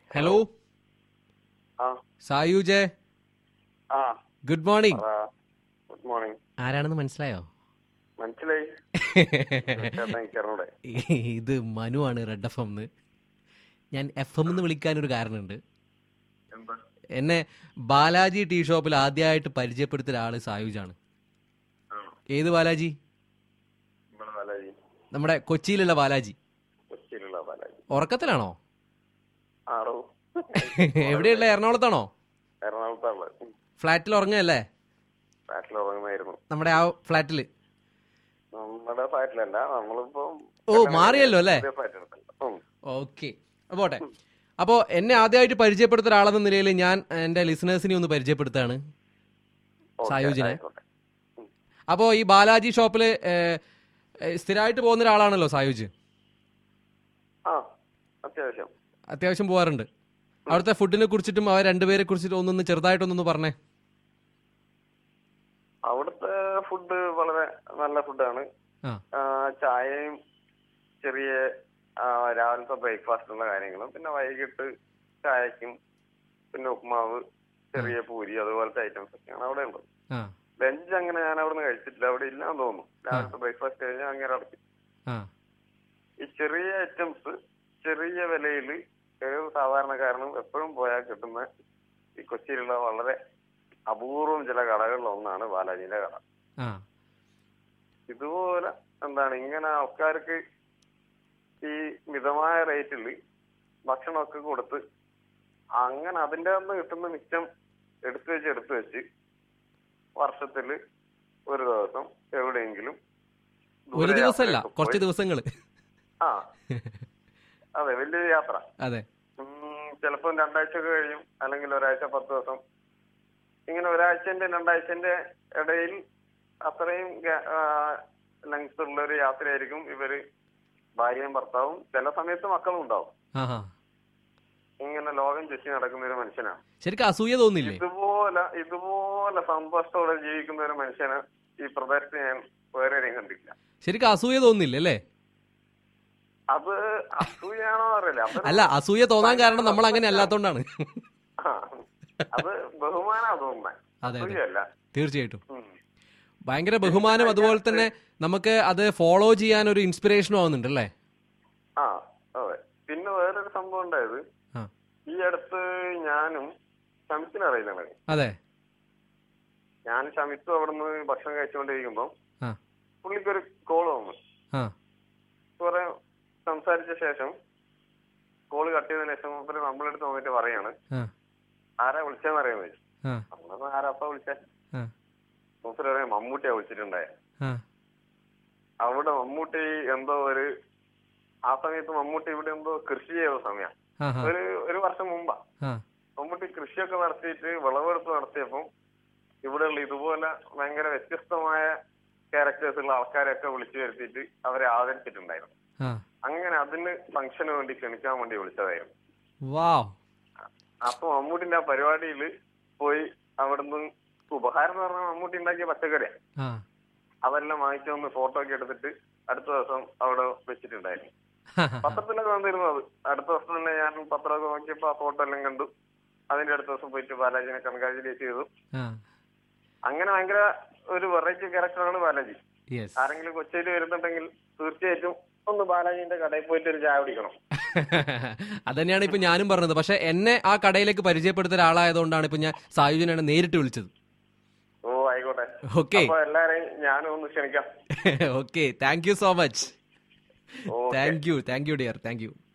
Hello ആ സായുജെ ആ good morning good morning ആരാണെന്ന് മനസ്സിലായോ മനസ്സിലായി ചേട്ടാ എനിക്കറിഞ്ഞൂടെ ഇത് മനു ആണ് റെഡ് എഫ് എം ഞാൻ എഫ് എം എന്ന് വിളിക്കാനൊരു കാരണമുണ്ട് എന്താ എന്നെ ബാലാജി ടീ ഷോപ്പിൽ ആദ്യമായിട്ട് പരിചയപ്പെടുത്തിയ ഒരാള് സായുജാണ് ആണോ ഏത് ബാലാജി ഇവിടെ ബാലാജി നമ്മുടെ കൊച്ചിയിലുള്ള ബാലാജി കൊച്ചിയിലുള്ള ബാലാജി ഉറക്കത്തിലാണോ ആടോ എവിടെയുള്ള എറണാകുളത്താണോ എറണാകുളത്താണ് ഫ്ലാറ്റിൽ ഉറങ്ങല്ലേ ഫ്ലാറ്റിൽ ഉറങ്ങുമായിരുന്നു നമ്മുടെ ആ ഫ്ലാറ്റിൽ നമ്മുടെ ഫ്ലാറ്റിലല്ല നമ്മളിപ്പോ ഓ, മാറിയല്ലോ അല്ലേ? ഫ്ലാറ്റ് എടുത്തല്ലോ ഉം. ഓക്കെ പോട്ടെ അപ്പോൾ എന്നെ ആദ്യമായിട്ട് പരിചയപ്പെടുത്ത ഒരാളെന്ന നിലയിൽ ഞാൻ എൻ്റെ ലിസണേഴ്സിനെ ഒന്ന് പരിചയപ്പെടുത്താണ് ഓക്കേ, സായുജിനെ. ആയിക്കോട്ടെ. അപ്പോൾ ഈ ബാലാജി ഷോപ്പിൽ സ്ഥിരമായിട്ട് പോകുന്ന ഒരാളാണല്ലോ സായുജ് ആ അത്യാവശ്യം അത്യാവശ്യം പോകാറുണ്ട് അവിടുത്തെ ഫുഡിനെ കുറിച്ചിട്ടും അവർ രണ്ടുപേരെ കുറിച്ചിട്ടും ഒന്നൊന്ന് ചെറുതായിട്ടൊന്നൊന്ന് പറഞ്ഞേ അവിടുത്തെ ഫുഡ് വളരെ നല്ല ഫുഡാണ് ആ ആ, ചായയും ചെറിയ ആ, രാവിലത്തെ ബ്രേക്ക്ഫാസ്റ്റിനുള്ള കാര്യങ്ങളും പിന്നെ വൈകിട്ട് ചായക്കും പിന്നെ ഉപ്മാവ് ചെറിയ പൂരി അതുപോലത്തെ ഐറ്റംസ് ഒക്കെയാണ് അവിടെ ഉള്ളത് ആ ലഞ്ച് അങ്ങനെ ഞാൻ അവിടെ നിന്ന് കഴിച്ചിട്ടില്ല അവിടെ ഇല്ലാന്ന് തോന്നുന്നു രാവിലത്തെ ബ്രേക്ക്ഫാസ്റ്റ് കഴിഞ്ഞാൽ അങ്ങനെ അടച്ചു ആ ഈ ചെറിയ ഐറ്റംസ് ചെറിയ വിലയിൽ ഏത് സാധാരണക്കാരനും എപ്പോഴും പോയാൽ കിട്ടുന്ന ഈ കൊച്ചിയിലുള്ള വളരെ അപൂർവം ചില കടകളിൽ ഒന്നാണ് ബാലാജിന്റെ കട ആ ഇതുപോലെ എന്താണ് ഇങ്ങനെ ആൾക്കാർക്ക് ഈ മിതമായ റേറ്റിൽ ഭക്ഷണമൊക്കെ കൊടുത്ത് അങ്ങനെ അതിന്റെ അന്ന് കിട്ടുന്ന മിച്ചം എടുത്തു വെച്ച് എടുത്തു വെച്ച് വർഷത്തില് ഒരു ദിവസം എവിടെയെങ്കിലും ഒരു ദൂരെ ദിവസമല്ല യാത്രയൊക്കെ കുറച്ച് പോയി- ദിവസങ്ങൾ ആ അതെ വലിയൊരു യാത്ര അതെ ഉം, ചിലപ്പം രണ്ടാഴ്ച ഒക്കെ കഴിയും അല്ലെങ്കിൽ ഒരാഴ്ച പത്ത് ദിവസം ഇങ്ങനെ ഒരാഴ്ചന്റെ രണ്ടാഴ്ചന്റെ ഇടയിൽ അത്രയും ലെങ്ത് ഉള്ള ഒരു യാത്രയായിരിക്കും ഇവര് ഭാര്യയും ഭർത്താവും ചില സമയത്ത് മക്കളും ഉണ്ടാവും ആ ആ ഇങ്ങനെ ലോകം ചുറ്റി നടക്കുന്ന ഒരു മനുഷ്യനാണ് ശരിക്കും അസൂയ തോന്നില്ലേ ഇതുപോലെ ഇതുപോലെ സന്തോഷത്തോടെ ജീവിക്കുന്ന ഒരു മനുഷ്യന് ഈ പ്രദേശത്ത് ഞാൻ വേറെ ആരെയും കണ്ടില്ല ശരിക്കും അസൂയ തോന്നില്ല അല്ലേ അത് അസൂയാണോ അറിയില്ല അതൊരു- അല്ല അസൂയ തോന്നാൻ കാരണം നമ്മൾ അങ്ങനെ അല്ലാത്തോണ്ടാണ് ആ, അത് ബഹുമാനാ തോന്നുന്നത് അതെ അതെ അസൂയല്ല തീർച്ചയായിട്ടും ഉം. ഭയങ്കര ബഹുമാനം അതുപോലെ തന്നെ നമുക്ക് അത് ഫോളോ ചെയ്യാൻ ഒരു ഇൻസ്പിറേഷനും ആവുന്നുണ്ട് അല്ലേ ആ അതെ പിന്നെ വേറൊരു സംഭവം ഉണ്ടായത് ആ ഈ അടുത്ത് ഞാനും ഷമിത്തിനെ അറിയില്ലാണ് അതെ ഞാൻ ഷമിത്തും അവിടുന്ന് ഭക്ഷണം കഴിച്ചുകൊണ്ടിരിക്കുമ്പോ ആ പുള്ളിക്കൊരു കോള് വന്നു ആ കുറെ സംസാരിച്ച ശേഷം കോള് കട്ട് ചെയ്തതിനു ശേഷം മൂപ്പര് നമ്മളെടുത്ത് വന്നിട്ട് പറയാണ് ആ ആരാ വിളിച്ചെന്ന് അറിയാൻ ചോദിച്ചു ആ നമ്മളപ്പോ ആരാപ്പ വിളിച്ചേ ആ മൂപ്പര് പറയാം മമ്മൂട്ടിയാ വിളിച്ചിട്ടുണ്ടായ ആ അവിടെ മമ്മൂട്ടി എന്തോ ഒരു ആ സമയത്ത് മമ്മൂട്ടി ഇവിടെ എന്തോ കൃഷി ചെയ്ത സമയം ആ ആ ഒരു ഒരു വർഷം മുമ്പാ ആ മമ്മൂട്ടി കൃഷിയൊക്കെ നടത്തിയിട്ട് വിളവെടുപ്പ് നടത്തിയപ്പോൾ ഇവിടെയുള്ള ഇതുപോലെ ഭയങ്കര വ്യത്യസ്തമായ ക്യാരക്ടേഴ്സ് ഉള്ള ആൾക്കാരെയൊക്കെ വിളിച്ചു വരുത്തിയിട്ട് അവരെ ആദരിച്ചിട്ടുണ്ടായിരുന്നു ആ അങ്ങനെ അതിന് ഫംഗ്ഷന് വേണ്ടി ക്ഷണിക്കാൻ വേണ്ടി വിളിച്ചതായിരുന്നു വാവ് അപ്പൊ മമ്മൂട്ടിന്റെ ആ പരിപാടിയിൽ പോയി അവിടുന്ന് ഉപഹാരം എന്ന് പറഞ്ഞാൽ മമ്മൂട്ടി ഉണ്ടാക്കിയ പച്ചക്കറിയാണ് ആ അതെല്ലാം വാങ്ങിച്ചു വന്ന് ഫോട്ടോ ഒക്കെ എടുത്തിട്ട് അടുത്ത ദിവസം അവിടെ വെച്ചിട്ടുണ്ടായിരുന്നു പത്രത്തിലൊക്കെ വന്നിരുന്നു അത് അടുത്ത ദിവസം തന്നെ ഞാൻ പത്രമൊക്കെ നോക്കിയപ്പോ ആ ഫോട്ടോ എല്ലാം കണ്ടു അതിന്റെ അടുത്ത ദിവസം പോയിട്ട് ബാലാജിനെ കൺഗ്രാജുലേറ്റ് ചെയ്തു ആ അങ്ങനെ ഭയങ്കര ഒരു വെറൈറ്റി ക്യാരക്ടറാണ് ബാലാജി യെസ് ആരെങ്കിലും കൊച്ചിയിൽ വരുന്നുണ്ടെങ്കിൽ തീർച്ചയായിട്ടും ഒന്ന് ബാലാജിന്റെ കടയിൽ പോയിട്ട് ഒരു ചായ കുടിക്കണം അതന്നെയാണ് ഇപ്പൊ ഞാനും പറഞ്ഞത് പക്ഷെ എന്നെ ആ കടയിലേക്ക് പരിചയപ്പെടുത്തിയ ഒരാളായതുകൊണ്ടാണ് ഇപ്പൊ ഞാൻ സായുജനാണ് നേരിട്ട് വിളിച്ചത് ഓ ആയിക്കോട്ടെ ഓക്കെ അപ്പൊ എല്ലാരെയും ഞാനും ഒന്ന് ക്ഷണിക്കാം okay thank you so much oh thank you thank you dear thank U